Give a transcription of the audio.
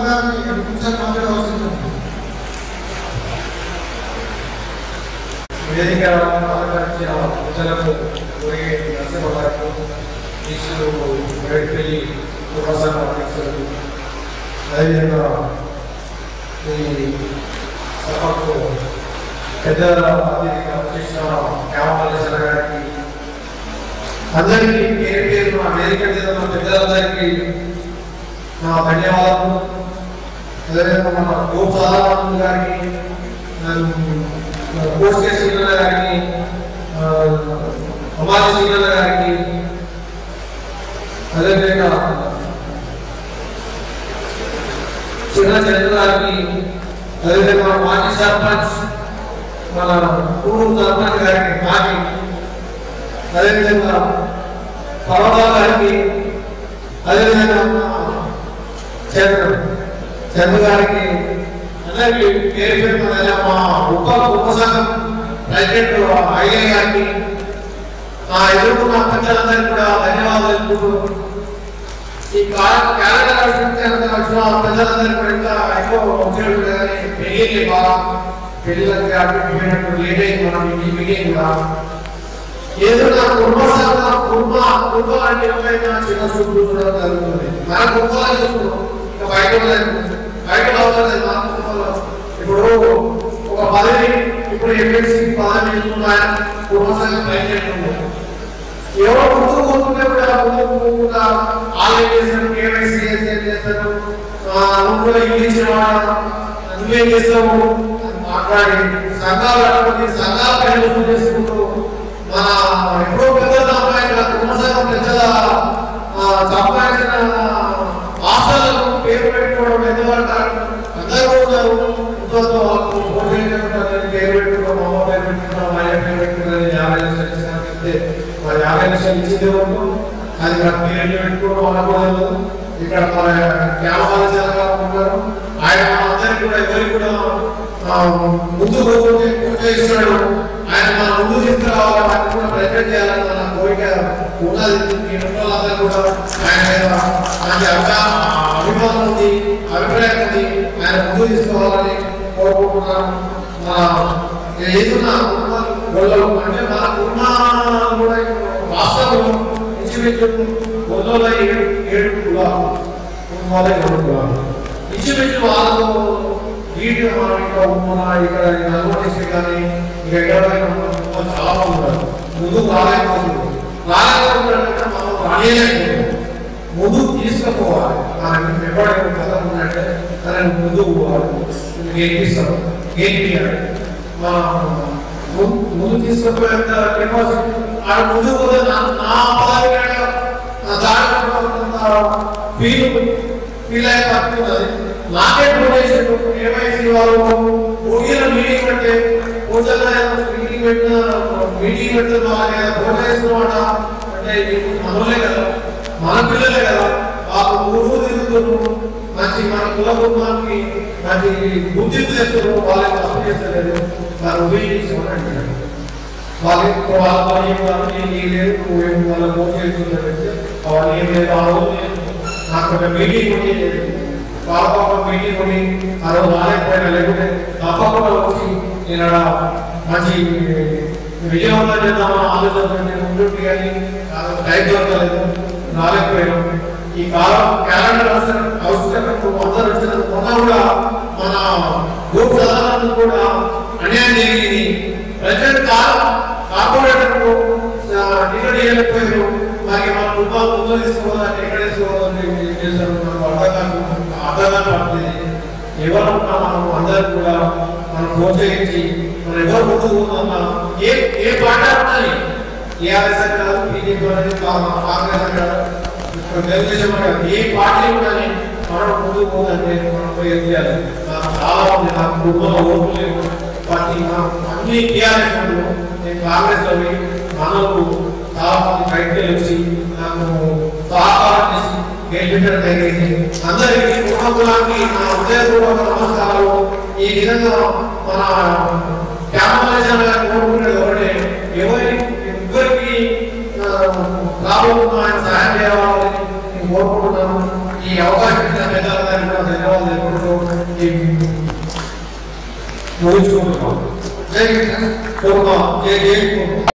గారిని రెండు నిమిషాలు మాట్లాడవలసింది వేదిక అలంకరించిన ప్రజలకు పోయి నరసింహగారు ఈశ్వరు బయటకెళ్ళి ఉపసంఘ అధ్యక్షులు అదేవిధంగా ఈ సభకు పెద్ద అతిథిగా చేసిన శ్యామలేశ్వర గారికి అందరికీ పేరు పేరు నా వేదిక మీద ఉన్న పెద్దలందరికీ నా ధన్యవాదాలు అదేవిధంగా మన గోప్ సాధారణ గారికి పోస్ట్ శ్రీకరణ గారికి అమాజ శ్రీకరణ గారికి అదేవిధంగా చిన్న చంద్ర గారికి అదేవిధంగా మాజీ సర్పంచ్ మన పూర్వ సర్పంచ్ గారికి మాజీ అదేవిధంగా పర్వత గారికి అదేవిధంగా చంద్ర చంద్ర గారికి అందరికీ పేరు పేరు మా ఉప ఉప సంఘం ప్రెసిడెంట్ అయ్యే గారికి ఆ ఎదుర్కొన్న పెద్దలందరికీ కూడా ధన్యవాదాలు తెలుపుతూ ఈ క్యాలెండర్ వచ్చిన పెద్దలందరికీ కూడా ఇంకా ఎక్కువ వచ్చేది కానీ పెళ్ళి బాగా పెళ్ళిళ్ళకి అటు పోయినట్టు లేట్ అయింది మనం ఈ మీటింగ్ కూడా ఏదో నా కుటుంబ సంఘం కుటుంబ కుటుంబం అంటే ఎవరైనా చిన్న చూపు చూడడం జరుగుతుంది మన కుటుంబాలు చూసుకున్నాం ఇంకా బయట లేదు బయట అవసరం లేదు మన కుటుంబంలో ఇప్పుడు ఒక పదవి ఇప్పుడు ఎమ్మెల్సీ పదవి తీసుకున్నా కుటుంబ సంఘం ప్రెసిడెంట్ ఉంది ఎవరో ముందుకు పోతుంటే కూడా ముందుకు పోకుండా ఆన్లైన్ చేస్తారు కేవైసీ చేస్తారు ఆ, నువ్వు కూడా ఇల్లు ఇచ్చిన వాడు నువ్వేం చేస్తావు అని మాట్లాడి సంఘాలు అటువంటి సంఘాల పేరు వసూలు చేసుకుంటూ మన ఎప్పుడో పెద్ద సంపాదించిన కుటుంబ సంఘం పెద్దల ఆ, సంపాదించిన ఆస్తులకు పేరు పెట్టుకోవడం ఎందుకంటే అందరూ ఉన్నారు ఇంట్లో వాళ్ళకు భోజనం చేస్తుంటారు, పేరు పెట్టుకోవడం అమ్మ పేరు పెట్టుకోవడం అయ్య పేరు పెట్టుకోవడం యాభై లక్షలు ఇచ్చినట్లయితే మరి యాభై లక్షలు ఇచ్చింది ఎవరు అది మన పేరు పెట్టుకోవడం అనకూడదు ఇక్కడ మన గ్రామాల సలహాలు ఉన్నారు ఆయన అందరికి కూడా ఎవరికి కూడా ఆ, ముందు పోతుంటే పూజ ఇస్తున్నాడు ఆయన మన ముందు తీసుకురావాలి ఆయన కూడా ప్రెజెంట్ చేయాలని మన కోరిక ఉన్నది ఈ రెండు వాళ్ళందరూ కూడా ఆయన మీద మంచి అభిప్రాయం అభిమానం ఉంది అభిప్రాయం ఉంది ఆయన ముందు తీసుకోవాలని కోరుకుంటున్నాను మన ఏదున్నా గొల్లలు అంటే మన కుటుంబాలు కూడా రాష్ట్రంలో ఇంచుమించు గొల్లల ఏడు ఏడు కులాలు కుటుంబాల ఏడు కులాలు ఇంచుమించు వాళ్ళకు వీటి మనం ఇక్కడ మన ఇక్కడ నల్గొండ డిస్ట్రిక్ట్ కానీ ఇక ఎక్కడైనా ఉన్న కుటుంబాలు చాలా మంది ఉన్నారు ముందుకు రాలేకపోతుంది రాలేకపోతుందంటే మనం రాలేకపోతుంది ముందుకు తీసుకుపోవాలి మనం ఎవరైనా కథ ఉన్నట్టే తనని ముందుకు పోవాలి గెలిపిస్తాం గెలిపియాలి మా ము- ముందు తీసుకుపోయేంత కెపాసిటీ ఆ ముందుకు పోతే నా నా పదవి కంటే నా దారి ఫీల్ ఫీల్ అయ్యే తప్పుతుంది నాకే డొనేషన్ ఏమైంది వాళ్ళు ఊరిలో మీటింగ్ పెట్టే పూజల్లో మీటింగ్ పెట్టిన మీటింగ్ పెట్టిన వాళ్ళకి ఫోటో వేస్తున్నమాట అంటే ఇది మనలే కదా మన పిల్లలే కదా వాళ్ళు ఊరు తిరుగుతున్నారు మంచి మన కుల కుటుంబానికి మంచి గుర్తింపు చేస్తున్నారు వాళ్ళకి తప్పు చేస్తలేదు వాళ్ళు ఉపయోగించుకోమని అంటున్నారు వాళ్ళకి వాళ్ళ పని ఏం కాదు, ఏం చేయలేదు నువ్వేం వాళ్ళ మోసం చేస్తుందంటే వాళ్ళు ఏం లేదు ఆ రోజు నేను నాకు ఒక మీటింగ్ ఉండి వాళ్ళ పాప మీటింగ్ ఉండి ఆ రోజు రాలేకపోయినా లేకుంటే తప్పకుండా వచ్చి నేను ఆడ మంచి విజయవంతం చేద్దామని ఆలోచన నేను ఉంటుంటే కానీ నాకు టైం దొరకలేదు రాలేకపోయాను ఈ కాలం క్యాలెండర్ అవసరం అవసరం అందరూ వచ్చిన మొన్న కూడా మన గ్రూప్ సాధారణ కూడా అన్యాయం జరిగింది ప్రజెంట్ కాలం కార్పొరేటర్ టికెట్ ఇవ్వలేకపోయారు మరి మన కుటుంబాలు ముందు తీసుకోవాలని ఎక్కడ తీసుకోవాలని చేశారు మనకు అర్థం అర్థంగా పడుతుంది ఎవరు ఉన్నా మనం అందరూ కూడా మనం ప్రోత్సహించి మనం ఎవరు ముందుకు పోతున్నా ఏ ఏ పాట ఉండాలి టీఆర్ఎస్ అంటారు బీజేపీ అనేది కా- కాంగ్రెస్ అంటారు ఇప్పుడు తెలుగుదేశం అంటారు ఏ పార్టీ ఉండాలి మనం ముందుకు పోదంటే మనం పోయి చేయాలి నాకు చాలా ఉంది నాకు కుటుంబంలో ఓట్లు లేవు పార్టీ మనం అన్ని టీఆర్ఎస్ వాళ్ళు నేను కాంగ్రెస్ లో పోయి మనకు చాలా మంది బయటకు వచ్చి నాకు సహకారం చేసి గెలిపించడం జరిగింది అందరికీ కుటుంబానికి నా హృదయపూర్వక నమస్కారాలు ఈ విధంగా మన క్యామరాజన్ గారు కోరుకునేది ఒకటే ఎవరి ఎవరికి రాబోతున్న ఆయన సహాయం చేయాలని నేను కోరుకుంటున్నాను ఈ అవకాశం ఇచ్చిన పెద్దలందరికీ కూడా ధన్యవాదాలు ఈ ముగించుకుంటున్నాం జై హింద్ కోరుకో జై జై కోరుకో